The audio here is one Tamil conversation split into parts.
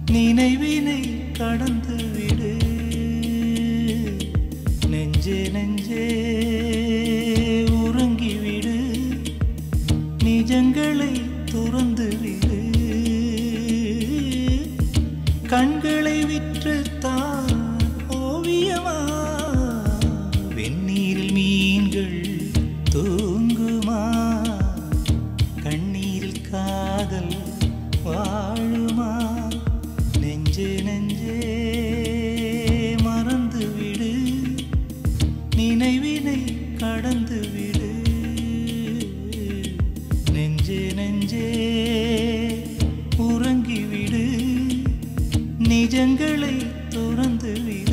நினைவினை கடந்து விடு நெஞ்சே நெஞ்சே உறங்கிவிடு நிஜங்களை துறந்து விடு கண்களை விற்று தான் ஓவியமா வெந்நீரில் மீன்கள் தூங்குமா கண்ணீரில் காதல் வாழுமா நெஞ்சே நெஞ்சே மறந்து விடு நினைவினை கடந்து விடு நெஞ்சே நெஞ்சே உறங்கிவிடு நிஜங்களை துறந்து விடு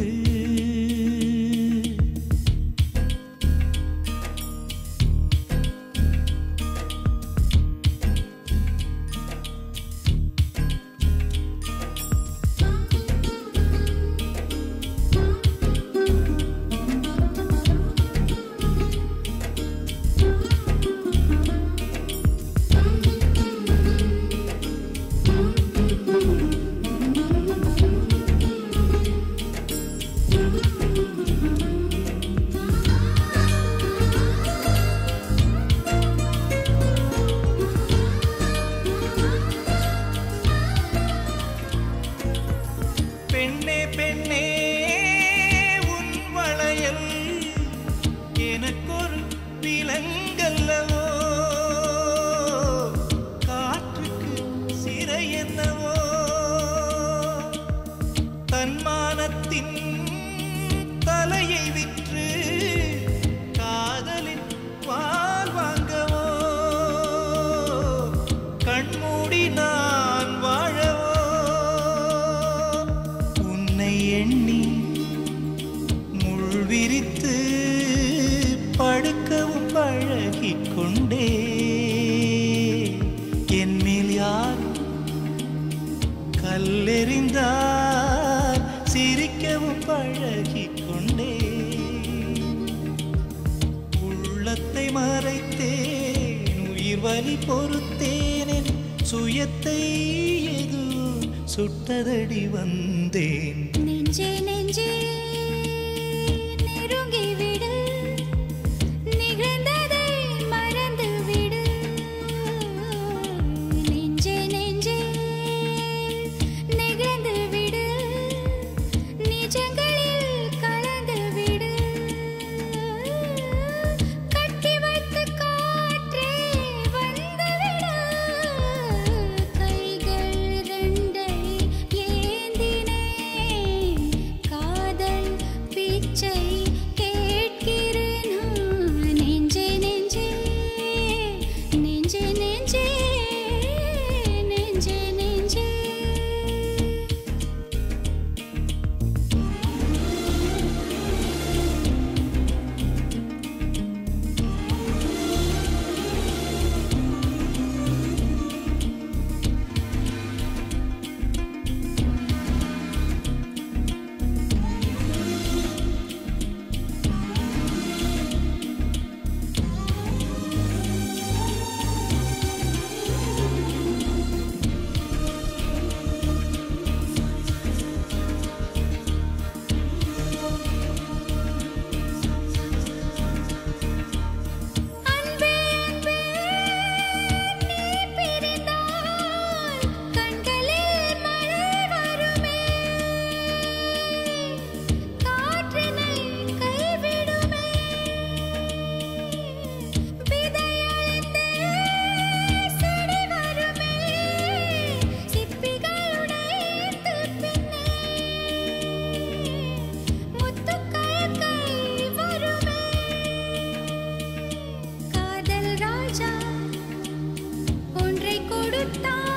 பெண்ணே பெண்ணே உன் வளையல் எனக்கொரு விலங்கல்லவோ காற்றுக்கு சிறை என்னவோ தன்மானத்தின் தலையை விற்று காதலின் வால் வாங்கவோ கண்மூடி நான் வாழவோ உன்னை எண்ணி முள் விரித்து படுக்கவும் பழகிக் கொண்டே என் மேல் யார் கல்லெறிந்தார் சிரிக்கவும் பழகிக் கொண்டே உள்ளத்தை மறைத்தேன் உயிர் வலி பொறுத்தேன் சுயத்தை எது சுட்டதடி வந்தேன் நெஞ்சே நெஞ்சே நெருங்கி விடு நிகழ்ந்ததை மறந்து விடு நெஞ்சே நெஞ்சே நிகழ்ந்து விடு நிஜங்களில் கலந்து விடு கட்டி வைத்த காற்றே வந்து விடு கைகள் ரெண்டை ஏந்தினே காதல் பிச்சை கேட்கிறேன் நான். நெஞ்சே நெஞ்சே நெஞ்சே நெஞ்சே நெஞ்சே நெஞ்சே அன்பே அன்பே நீ பிரிந்தால் கண்களில் மழை வருமே காற்றினை கைவிடுமே விதையழிந்து செடி வருமே சிப்பிகளுடைத்து பின்னே முத்துக்கள் கை வருமே காதல் ராஜா ஒன்றை கொடுத்தான்